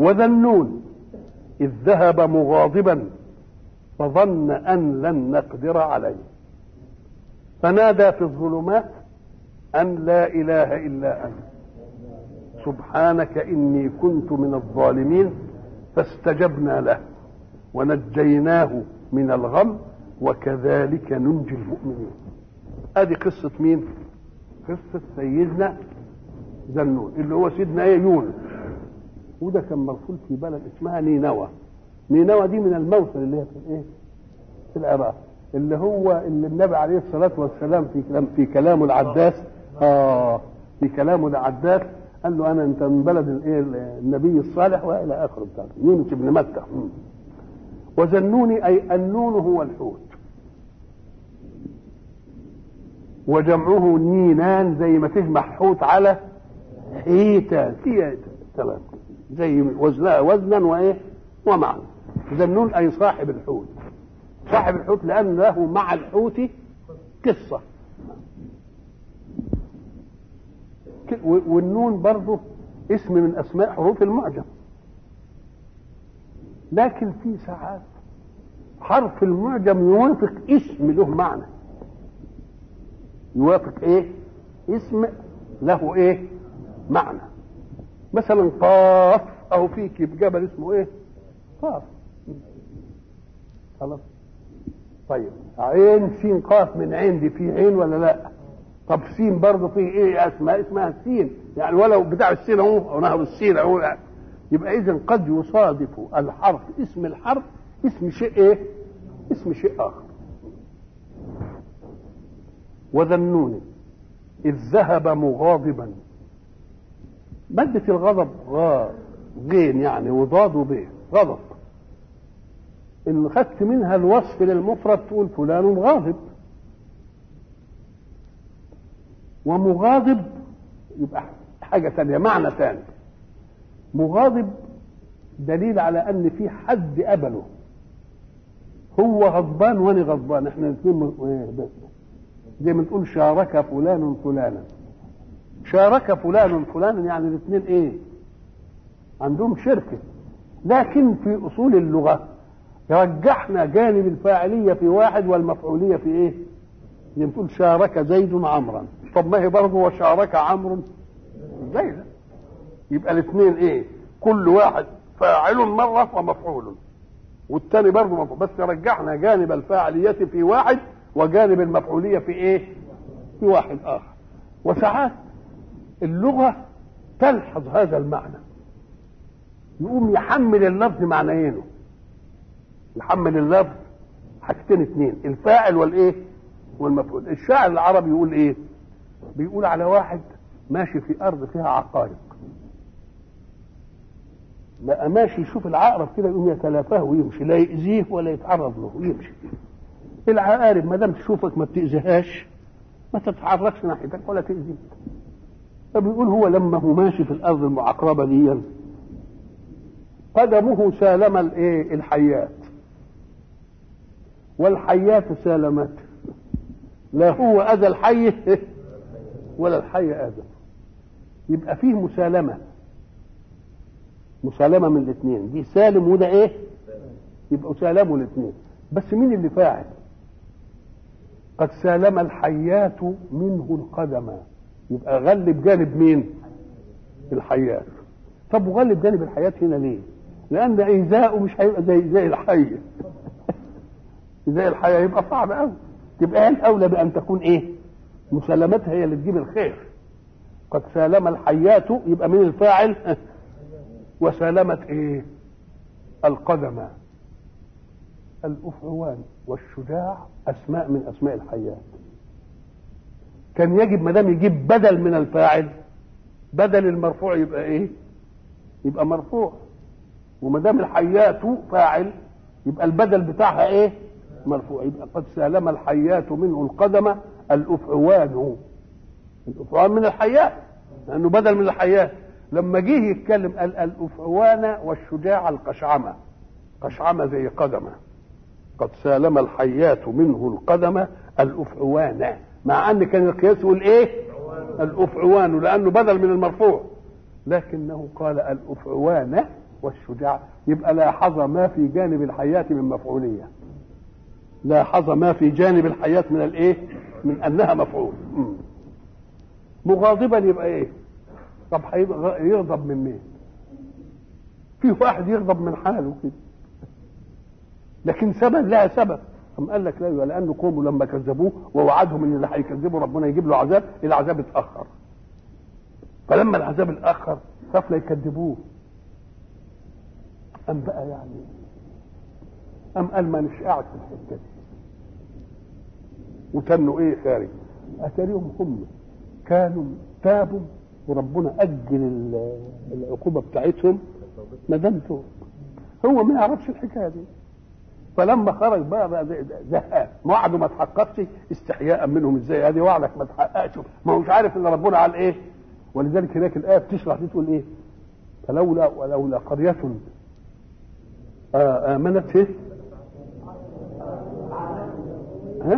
وذا النون إذ ذهب مغاضبا فظن أن لن نقدر عليه فنادى في الظلمات أن لا إله إلا أنت سبحانك إني كنت من الظالمين فاستجبنا له ونجيناه من الغم وكذلك ننجي المؤمنين ادي قصة مين قصة سيدنا ذنون اللي هو سيدنا ايه يونس وده كان مرسول في بلد اسمها نينوى نينوى دي من الموصل اللي هي في ايه في العراق اللي هو اللي النبي عليه الصلاة والسلام في كلام في كلامه العداس اه في كلامه العداس قال له انا انت من بلد الايه النبي الصالح والى اخره بتاعته يونس بن متى وذنوني اي النون هو الحوت وجمعه نينان زي ما تجمع حوت على حيتان هي تمام زي وزنها وزنا وايه ومعنى ذنون اي صاحب الحوت صاحب الحوت لان له مع الحوت قصه والنون برضه اسم من اسماء حروف المعجم لكن في ساعات حرف المعجم يوافق اسم له معنى يوافق ايه اسم له ايه معنى مثلا قاف او في جبل اسمه ايه قاف خلاص طيب عين سين قاف من عين دي في عين ولا لا طب سين برضه في ايه اسماء اسمها السين يعني ولو بتاع السين اهو او نهر السين اهو يعني. يبقى اذا قد يصادف الحرف اسم الحرف اسم شيء ايه اسم شيء اخر وذنون إذ ذهب مغاضبا مادة الغضب غا غين يعني وضاد وبيه غضب إن خدت منها الوصف للمفرد تقول فلان غاضب ومغاضب يبقى حاجة ثانية معنى ثاني مغاضب دليل على أن في حد قبله هو غضبان وانا غضبان احنا الاثنين زي ما تقول شارك فلان فلانا شارك فلان فلانا يعني الاثنين ايه عندهم شركة لكن في اصول اللغة رجحنا جانب الفاعلية في واحد والمفعولية في ايه زي ما تقول شارك زيد عمرا طب ما هي برضه وشارك عمرو زيدا يبقى الاثنين ايه كل واحد فاعل مرة ومفعول والتاني برضه مفعول بس رجحنا جانب الفاعلية في واحد وجانب المفعوليه في ايه في واحد اخر وساعات اللغه تلحظ هذا المعنى يقوم يحمل اللفظ معنيينه يحمل اللفظ حاجتين اثنين الفاعل والايه والمفعول الشاعر العربي يقول ايه بيقول على واحد ماشي في ارض فيها عقارب بقى ماشي يشوف العقرب كده يقوم يتلافاه ويمشي لا يأذيه ولا يتعرض له ويمشي العقارب ما دام تشوفك ما بتأذيهاش ما تتحركش ناحيتك ولا تأذيك فبيقول هو لما هو ماشي في الارض المعقربه دي قدمه سالم الايه الحيات والحيات سالمته لا هو اذى الحي ولا الحي اذى يبقى فيه مسالمه مسالمه من الاثنين دي سالم وده ايه يبقوا سالموا الاثنين بس مين اللي فاعل قد سالم الحيات منه القدم يبقى غلب جانب مين الحيات طب وغلب جانب الحيات هنا ليه لان ايذاؤه مش هيبقى زي زي الحي زي الحياه يبقى صعب قوي تبقى هي الاولى بان تكون ايه مسالمتها هي اللي تجيب الخير قد سالم الحيات يبقى من الفاعل وسالمت ايه القدم الافعوان والشجاع اسماء من اسماء الحيات كان يجب ما دام يجيب بدل من الفاعل بدل المرفوع يبقى ايه يبقى مرفوع وما دام الحيات فاعل يبقى البدل بتاعها ايه مرفوع يبقى قد سالم الحيات منه القدم الافعوان الافعوان من الحيات لانه بدل من الحيات لما جه يتكلم قال الافعوان والشجاع القشعمه قشعمه زي قدمه قد سالم الحيات منه القدم الافعوان مع ان كان القياس يقول ايه الافعوان لانه بدل من المرفوع لكنه قال الافعوان والشجاع يبقى لاحظ ما في جانب الحياة من مفعولية لاحظ ما في جانب الحياة من الايه من انها مفعول مم. مغاضبا يبقى ايه طب يغضب من مين في واحد يغضب من حاله كده لكن سبب لها سبب أم قال لك لا لأن قوموا لما كذبوه ووعدهم ان اللي هيكذبوا ربنا يجيب له عذاب العذاب اتأخر فلما العذاب اتأخر خاف لا يكذبوه أم بقى يعني أم قال ما مش قاعد في الحتة دي وتنوا ايه خارج اتاريهم هم كانوا تابوا وربنا اجل العقوبه بتاعتهم ما دام هو ما يعرفش الحكايه دي فلما خرج بقى بقى زهقان وعده ما تحققش استحياء منهم ازاي هذه وعدك ما تحققش ما هو مش عارف ان ربنا على ايه ولذلك هناك الايه بتشرح دي تقول ايه فلولا ولولا قريه امنت ايه ها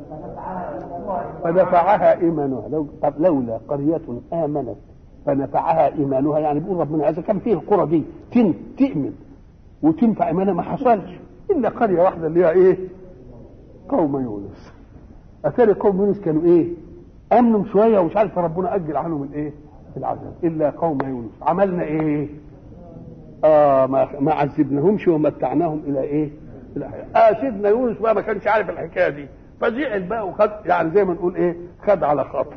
فنفعها ايمانها لو طب لولا قريه امنت فنفعها ايمانها يعني بيقول ربنا اذا كان فيه القرى دي تن تؤمن وتنفع ايمانها ما حصلش الا قريه واحده اللي هي ايه؟ قوم يونس اتاري قوم يونس كانوا ايه؟ امنوا شويه ومش عارف ربنا اجل عنهم الايه؟ العذاب الا قوم يونس عملنا ايه؟ اه ما, ما عذبناهمش ومتعناهم الى ايه؟ الى اه سيدنا يونس بقى ما كانش عارف الحكايه دي فزعل بقى وخد يعني زي ما نقول ايه؟ خد على خاطره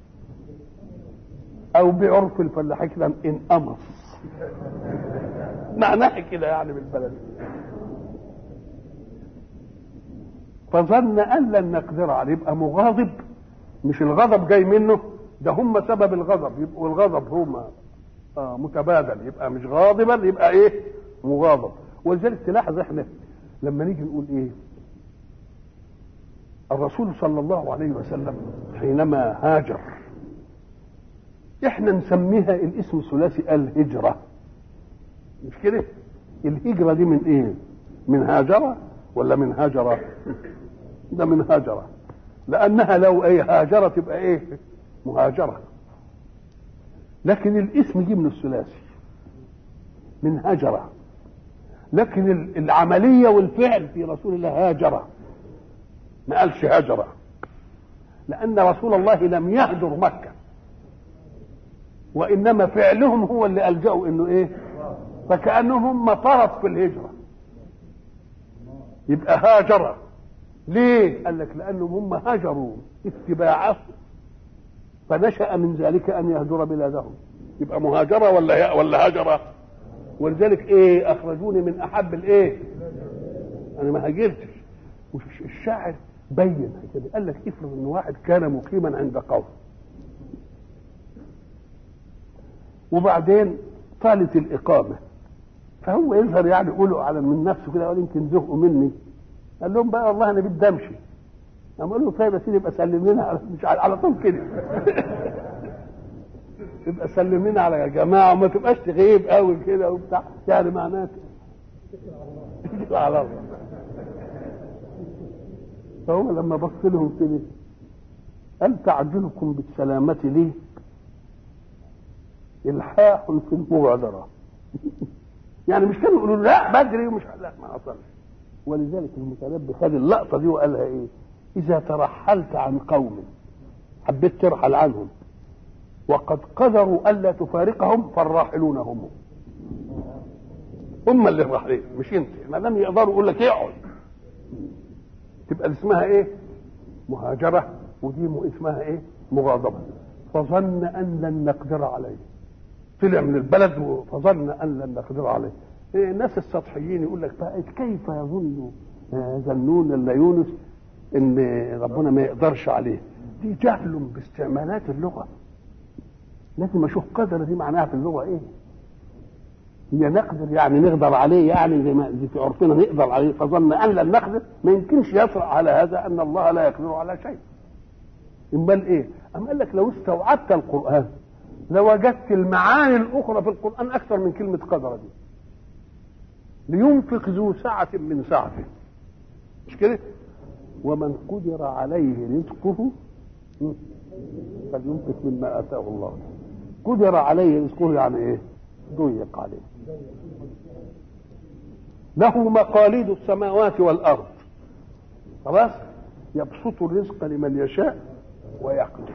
او بعرف الفلاحين كده انقمص معناها كده يعني بالبلد فظن ان لن نقدر عليه يبقى مغاضب مش الغضب جاي منه ده هم سبب الغضب يبقوا الغضب هما آه متبادل يبقى مش غاضبا يبقى ايه مغاضب ولذلك تلاحظ احنا لما نيجي نقول ايه الرسول صلى الله عليه وسلم حينما هاجر احنا نسميها الاسم الثلاثي الهجرة مش كده الهجرة دي من ايه من هاجرة ولا من هاجرة ده من هاجرة لانها لو ايه هاجرة تبقى ايه مهاجرة لكن الاسم دي من الثلاثي من هاجرة لكن العملية والفعل في رسول الله هاجرة ما قالش هاجرة لأن رسول الله لم يهجر مكة وإنما فعلهم هو اللي ألجأوا إنه إيه فكأنهم هم طرف في الهجرة يبقى هاجر ليه؟ قال لك لأنهم هم هجروا اتباعه فنشأ من ذلك أن يهجر بلادهم يبقى مهاجرة ولا ولا هجرة ولذلك إيه أخرجوني من أحب الإيه؟ أنا ما هاجرتش والشاعر بين كده قال لك افرض ان واحد كان مقيما عند قوم وبعدين طالت الاقامه فهو يظهر يعني يقولوا على من نفسه كده قال يمكن زهقوا مني قال لهم بقى والله انا بدي امشي قام قال له طيب يا سيدي يبقى سلم لنا على مش على طول كده يبقى سلم لنا على جماعه وما تبقاش تغيب قوي كده وبتاع يعني معناته على الله فهو لما بص لهم كده قال تعجلكم بالسلامة لي إلحاح في المبادرة يعني مش كانوا يقولوا لا بدري ومش لا ما حصلش ولذلك المتنبي خد اللقطة دي وقالها إيه إذا ترحلت عن قوم حبيت ترحل عنهم وقد قدروا ألا تفارقهم فالراحلون هم هم اللي راحلين مش انت ما لم يقدروا يقول لك اقعد تبقى اسمها ايه مهاجرة ودي اسمها ايه مغاضبة فظن ان لن نقدر عليه طلع من البلد فظن ان لن نقدر عليه إيه الناس السطحيين يقول لك بقى كيف يظن ذنون الا يونس ان ربنا ما يقدرش عليه دي جهل باستعمالات اللغه لازم اشوف قدر دي معناها في اللغه ايه هي نقدر يعني نقدر عليه يعني زي ما زي في عرفنا نقدر عليه فظن ان لن نقدر ما يمكنش يطرا على هذا ان الله لا يقدر على شيء امال ايه ام قال لك لو استوعبت القران لوجدت المعاني الاخرى في القران اكثر من كلمه قدر دي لينفق ذو سعة من سعته مش كده ومن قدر عليه رزقه فلينفق مما اتاه الله قدر عليه رزقه يعني ايه ضيق عليه له مقاليد السماوات والارض خلاص يبسط الرزق لمن يشاء ويقدر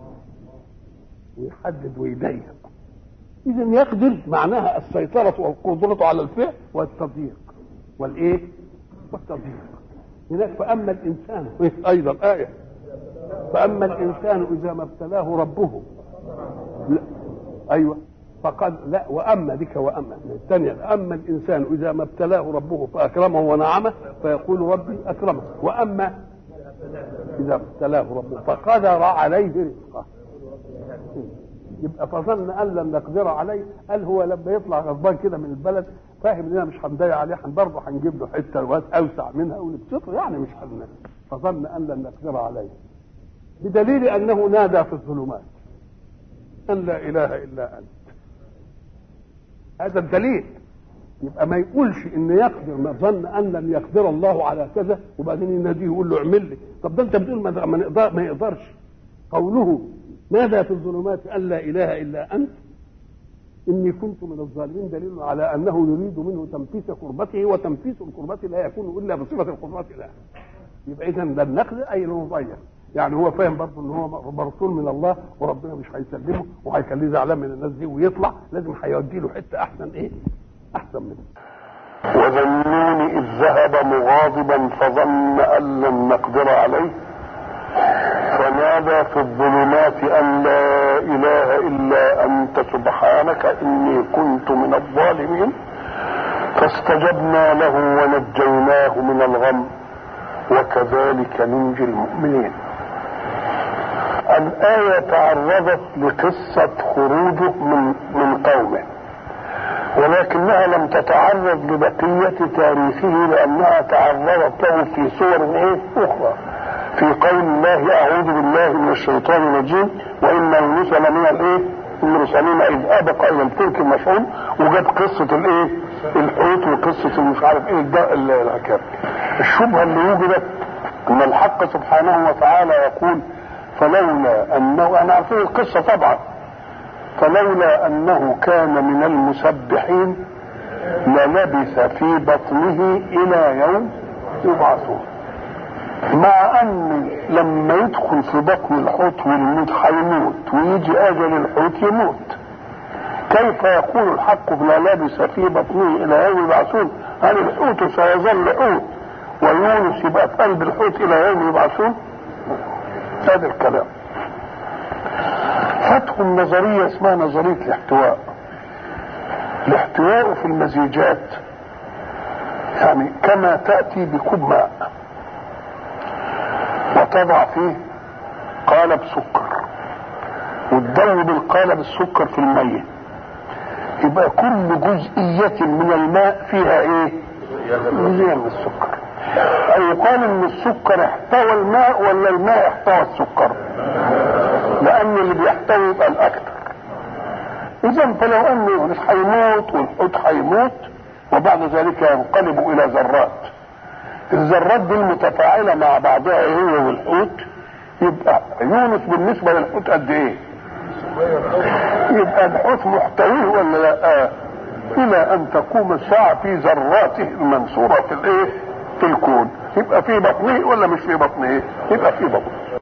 ويحدد ويضيق اذا يقدر معناها السيطره والقدره على الفعل والتضييق والايه والتضييق هناك فاما الانسان ايضا ايه فاما الانسان اذا ما ابتلاه ربه لا. ايوه فقد لا واما بك واما الثانيه اما الانسان اذا ما ابتلاه ربه فاكرمه ونعمه فيقول ربي اكرمه واما اذا ابتلاه ربه فقدر عليه رزقه يبقى فظن ان لم نقدر عليه قال هو لما يطلع غضبان كده من البلد فاهم اننا مش هنضيع عليه برضه هنجيب له حته اوسع منها ونبسطه يعني مش هن فظن ان لم نقدر عليه بدليل انه نادى في الظلمات ان لا اله الا انت هذا الدليل يبقى ما يقولش ان يقدر ما ظن ان لم يقدر الله على كذا وبعدين يناديه يقول له اعمل لي طب ده انت بتقول ما, ما, نقدر ما يقدرش قوله ماذا في الظلمات ان لا اله الا انت اني كنت من الظالمين دليل على انه يريد منه تنفيس كربته وتنفيس الكربة لا يكون الا بصفه القدرة له يبقى اذا لم نقدر اي نضيع يعني هو فاهم برضه ان هو مرسول من الله وربنا مش هيسلمه وهيخليه زعلان من الناس دي ويطلع لازم هيودي له حته احسن ايه؟ احسن منه. وذنون اذ ذهب مغاضبا فظن ان لن نقدر عليه فنادى في الظلمات ان لا اله الا انت سبحانك اني كنت من الظالمين فاستجبنا له ونجيناه من الغم وكذلك ننجي المؤمنين الآية تعرضت لقصة خروجه من من قومه ولكنها لم تتعرض لبقية تاريخه لأنها تعرضت له في صور إيه أخرى في قول الله أعوذ بالله من الشيطان الرجيم وإن يونس لمن الإيه المرسلين إذ أبق إلى الفلك المشحون وجت قصة الإيه الحوت وقصة مش عارف إيه الحكاية الشبهة اللي وجدت أن الحق سبحانه وتعالى يقول فلولا انه انا عارفين القصه طبعا فلولا انه كان من المسبحين للبث في بطنه الى يوم يبعثون مع ان لما يدخل في بطن الحوت ويموت هيموت ويجي اجل الحوت يموت كيف يقول الحق لا لبث في بطنه الى يوم يبعثون هل الحوت سيظل حوت ويونس يبقى في قلب الحوت الى يوم يبعثون هذا الكلام فاتهم نظرية اسمها نظرية الاحتواء الاحتواء في المزيجات يعني كما تأتي بكوب ماء وتضع فيه قالب سكر وتدوب القالب السكر في المية يبقى كل جزئية من الماء فيها ايه؟ جزئية من السكر يقال ان السكر احتوى الماء ولا الماء احتوى السكر لان اللي بيحتوي يبقى الاكثر اذا فلو انه مش هيموت والحوت هيموت وبعد ذلك ينقلب الى ذرات الذرات دي المتفاعله مع بعضها هي والحوت يبقى يونس بالنسبه للحوت قد ايه يبقى الحوت محتويه ولا لا آه. الى ان تقوم الساعه في ذراته المنصوره في الايه في الكون يبقى في بطنه ولا مش في بطنه يبقى في بطنه